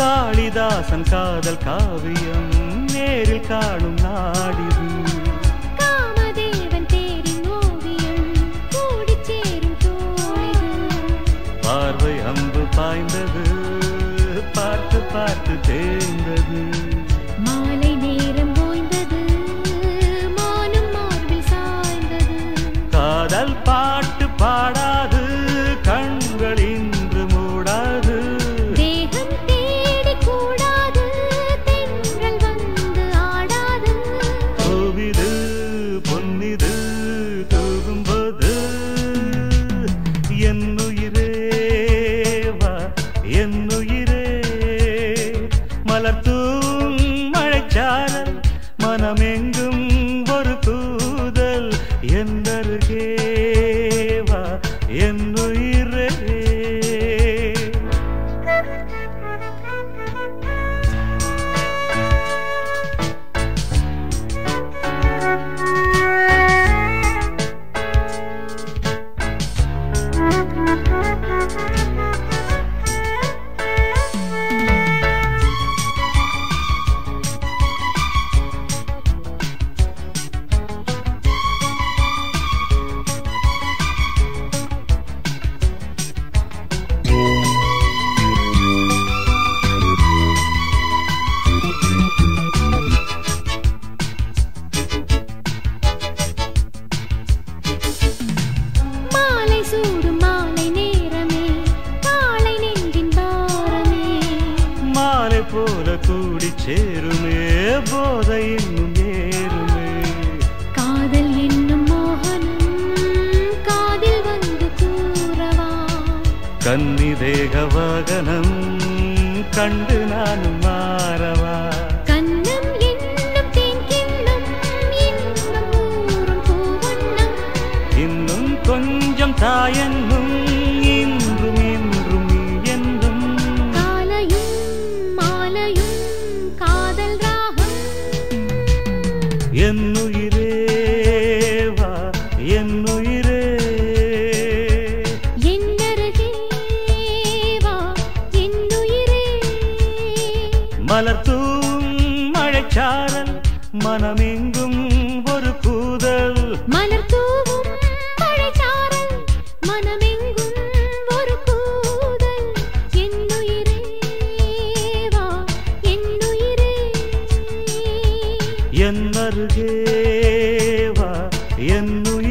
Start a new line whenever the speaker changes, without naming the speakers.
காளிதாசன் காதல் காவியம் நேரில் காணும் நாடிது
காமதேவன் தேரின் ஓவியம் கூடிச் சேரும் தோழிது
பார்வை அம்பு பாய்ந்தது பார்த்து பார்த்து தேய்ந்தது
மாலை நேரம் ஓய்ந்தது மானும் மார்பில் சாய்ந்தது
காதல் பாட்டு பாடாது கண்கள் இன்று மூடாது
தேகம் தேடி கூடாது தென்றல் வந்து ஆடாது
பூவிது பொன்னிது தூகும்போது என்னுயிரே வா என்னுயிரே மலர்த்தூம் மழைச்சாரல் மனமெங்கும் ஒரு கூதல் எந்தருகே வா என்னுயிரே
மாலை சூடும் மாலை நேரமே காலை நெஞ்சின் பாரமே
மாலை போல கூடி சேருமே போதை இன்னும் ஏறுமே
காதல் என்னும் மோகனம் காதில் வந்து கூறவா
கன்னி தேக வாகனம் கண்டு நானும் மாறவா
கண்ணம் என்னும் தேன் கிண்ணம் இன்னும் ஊறும் பூவண்ணம்
இன்னும் கொஞ்சம் தாயன்னும் இன்றும் இன்றும் நீ என்றும்
காலையும் மாலையும் காதல் ராகம்
என்னுயிரே வா என்னுயிரே
என்னருகே வா என்னுயிரே
மலர்த்தூம் மழைச்சாரல் மனமெங்கும் ஒரு கூதல்
மலர் தூவும் மழைச்சாரல் மனமெங்கும் ஒரு கூதல் என்னுயிரே வா என்னுயிரே
என்னருகே வா என்னுயிரே